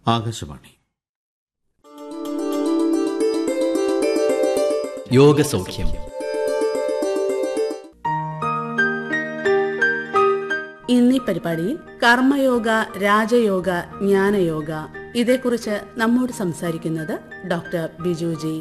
ആകാശവാണി യോഗസൗഖ്യം ഇന്നീ പരിപാടിയിൽ കർമ്മയോഗ രാജയോഗ ജ്ഞാനയോഗ ഇതേക്കുറിച്ച് നമ്മോട് സംസാരിക്കുന്നത് ഡോക്ടർ ബിജുജി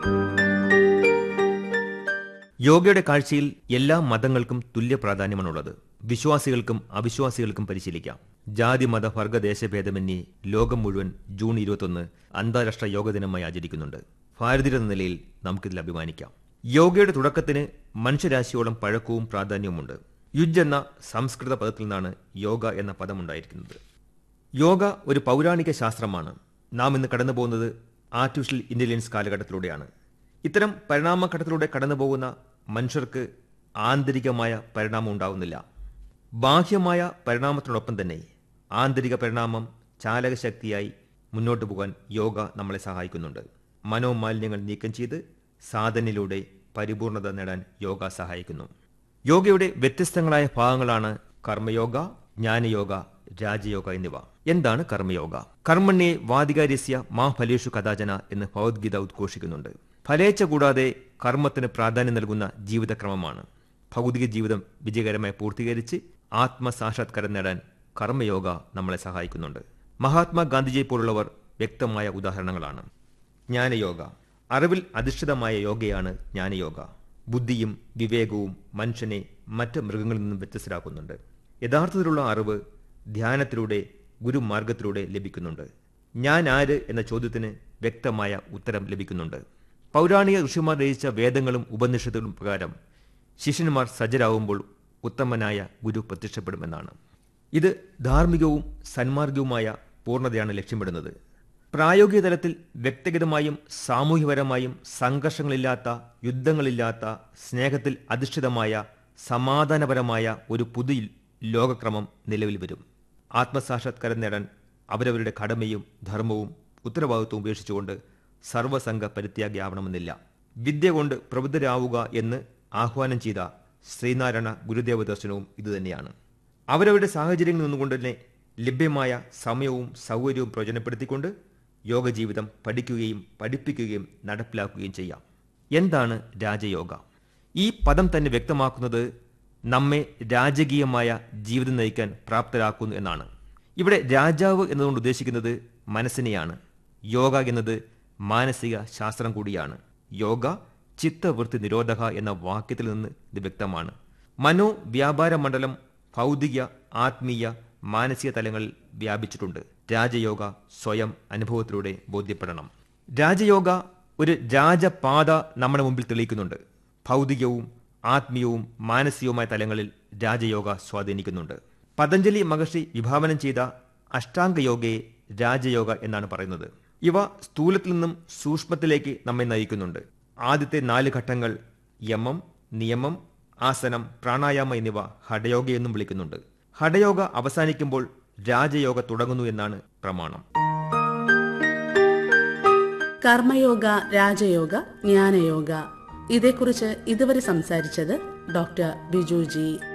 യോഗയുടെ കാഴ്ചയിൽ എല്ലാ മതങ്ങൾക്കും തുല്യ പ്രാധാന്യമാണുള്ളത് വിശ്വാസികൾക്കും അവിശ്വാസികൾക്കും പരിശീലിക്കാം ജാതി മത വർഗ ദേശഭേദമന്യേ ലോകം മുഴുവൻ ജൂൺ ഇരുപത്തൊന്ന് അന്താരാഷ്ട്ര യോഗ ദിനമായി ആചരിക്കുന്നുണ്ട് ഭാരതീയർ എന്ന നിലയിൽ നമുക്കിതിൽ അഭിമാനിക്കാം യോഗയുടെ തുടക്കത്തിന് മനുഷ്യരാശിയോളം പഴക്കവും പ്രാധാന്യവുമുണ്ട് യുജ് എന്ന സംസ്കൃത പദത്തിൽ നിന്നാണ് യോഗ എന്ന പദമുണ്ടായിരിക്കുന്നത് യോഗ ഒരു പൗരാണിക ശാസ്ത്രമാണ് നാം ഇന്ന് കടന്നു പോകുന്നത് ആർട്ടിഫിഷ്യൽ ഇന്റലിജൻസ് കാലഘട്ടത്തിലൂടെയാണ് ഇത്തരം പരിണാമഘട്ടത്തിലൂടെ കടന്നു പോകുന്ന മനുഷ്യർക്ക് ആന്തരികമായ പരിണാമം ഉണ്ടാവുന്നില്ല ബാഹ്യമായ പരിണാമത്തിനോടൊപ്പം തന്നെ ആന്തരിക പരിണാമം ചാലകശക്തിയായി മുന്നോട്ട് പോകാൻ യോഗ നമ്മളെ സഹായിക്കുന്നുണ്ട് മനോമാലിന്യങ്ങൾ നീക്കം ചെയ്ത് സാധനയിലൂടെ പരിപൂർണത നേടാൻ യോഗ സഹായിക്കുന്നു യോഗയുടെ വ്യത്യസ്തങ്ങളായ ഭാഗങ്ങളാണ് കർമ്മയോഗ ജ്ഞാനയോഗ രാജയോഗ എന്നിവ എന്താണ് കർമ്മയോഗ കർമ്മണ്യെ വാദികാര്യസ്യ മാ ഫലേഷു കഥാചന എന്ന് ഭഗവത്ഗീത ഉദ്ഘോഷിക്കുന്നുണ്ട് ഫലേച്ഛ കൂടാതെ കർമ്മത്തിന് പ്രാധാന്യം നൽകുന്ന ജീവിതക്രമമാണ് ഭൗതിക ജീവിതം വിജയകരമായി പൂർത്തീകരിച്ച് ആത്മസാക്ഷാത്കാരം നേടാൻ കർമ്മയോഗ നമ്മളെ സഹായിക്കുന്നുണ്ട് മഹാത്മാഗാന്ധിജിയെ പോലുള്ളവർ വ്യക്തമായ ഉദാഹരണങ്ങളാണ് ജ്ഞാനയോഗ അറിവിൽ അധിഷ്ഠിതമായ യോഗയാണ് ജ്ഞാനയോഗ ബുദ്ധിയും വിവേകവും മനുഷ്യനെ മറ്റ് മൃഗങ്ങളിൽ നിന്നും വ്യത്യസ്തരാക്കുന്നുണ്ട് യഥാർത്ഥത്തിലുള്ള അറിവ് ധ്യാനത്തിലൂടെ ഗുരുമാർഗത്തിലൂടെ ലഭിക്കുന്നുണ്ട് ഞാൻ ആര് എന്ന ചോദ്യത്തിന് വ്യക്തമായ ഉത്തരം ലഭിക്കുന്നുണ്ട് പൗരാണിക ഋഷിമാർ രചിച്ച വേദങ്ങളും ഉപനിഷത്തുകളും പ്രകാരം ശിഷ്യന്മാർ സജ്ജരാകുമ്പോൾ ഉത്തമനായ ഗുരു പ്രത്യക്ഷപ്പെടുമെന്നാണ് ഇത് ധാർമ്മികവും സന്മാർഗവുമായ പൂർണ്ണതയാണ് ലക്ഷ്യമിടുന്നത് പ്രായോഗിക തലത്തിൽ വ്യക്തിഗതമായും സാമൂഹ്യപരമായും സംഘർഷങ്ങളില്ലാത്ത യുദ്ധങ്ങളില്ലാത്ത സ്നേഹത്തിൽ അധിഷ്ഠിതമായ സമാധാനപരമായ ഒരു പുതിയ ലോകക്രമം നിലവിൽ വരും ആത്മസാക്ഷാത്കാരം നേടാൻ അവരവരുടെ കടമയും ധർമ്മവും ഉത്തരവാദിത്വവും ഉപേക്ഷിച്ചുകൊണ്ട് സർവസംഘ പരിത്യാഗിയാവണമെന്നില്ല വിദ്യ കൊണ്ട് പ്രബുദ്ധരാവുക എന്ന് ആഹ്വാനം ചെയ്ത ശ്രീനാരായണ ഗുരുദേവ ദർശനവും ഇതുതന്നെയാണ് അവരവരുടെ സാഹചര്യങ്ങളിൽ നിന്നുകൊണ്ട് തന്നെ ലഭ്യമായ സമയവും സൗകര്യവും പ്രയോജനപ്പെടുത്തിക്കൊണ്ട് യോഗജീവിതം പഠിക്കുകയും പഠിപ്പിക്കുകയും നടപ്പിലാക്കുകയും ചെയ്യാം എന്താണ് രാജയോഗ ഈ പദം തന്നെ വ്യക്തമാക്കുന്നത് നമ്മെ രാജകീയമായ ജീവിതം നയിക്കാൻ പ്രാപ്തരാക്കുന്നു എന്നാണ് ഇവിടെ രാജാവ് എന്നതുകൊണ്ട് ഉദ്ദേശിക്കുന്നത് മനസ്സിനെയാണ് യോഗ എന്നത് മാനസിക ശാസ്ത്രം കൂടിയാണ് യോഗ ചിത്തവൃത്തി നിരോധക എന്ന വാക്യത്തിൽ നിന്ന് ഇത് വ്യക്തമാണ് മനോ വ്യാപാര മണ്ഡലം ഭൗതിക ആത്മീയ മാനസിക തലങ്ങളിൽ വ്യാപിച്ചിട്ടുണ്ട് രാജയോഗ സ്വയം അനുഭവത്തിലൂടെ ബോധ്യപ്പെടണം രാജയോഗ ഒരു രാജപാത നമ്മുടെ മുമ്പിൽ തെളിയിക്കുന്നുണ്ട് ഭൗതികവും ആത്മീയവും മാനസികവുമായ തലങ്ങളിൽ രാജയോഗ സ്വാധീനിക്കുന്നുണ്ട് പതഞ്ജലി മഹർഷി വിഭാവനം ചെയ്ത അഷ്ടാംഗയോഗയെ രാജയോഗ എന്നാണ് പറയുന്നത് ഇവ സ്ഥൂലത്തിൽ നിന്നും സൂക്ഷ്മത്തിലേക്ക് നമ്മെ നയിക്കുന്നുണ്ട് ആദ്യത്തെ നാല് ഘട്ടങ്ങൾ യമം നിയമം ആസനം പ്രാണായാമ എന്നിവ ഹഠയോഗ എന്നും വിളിക്കുന്നുണ്ട് ഹഠയോഗ അവസാനിക്കുമ്പോൾ രാജയോഗ തുടങ്ങുന്നു എന്നാണ് പ്രമാണം കർമ്മയോഗ രാജയോഗ ജ്ഞാനയോഗ ഇതേക്കുറിച്ച് ഇതുവരെ സംസാരിച്ചത് ഡോക്ടർ ബിജുജി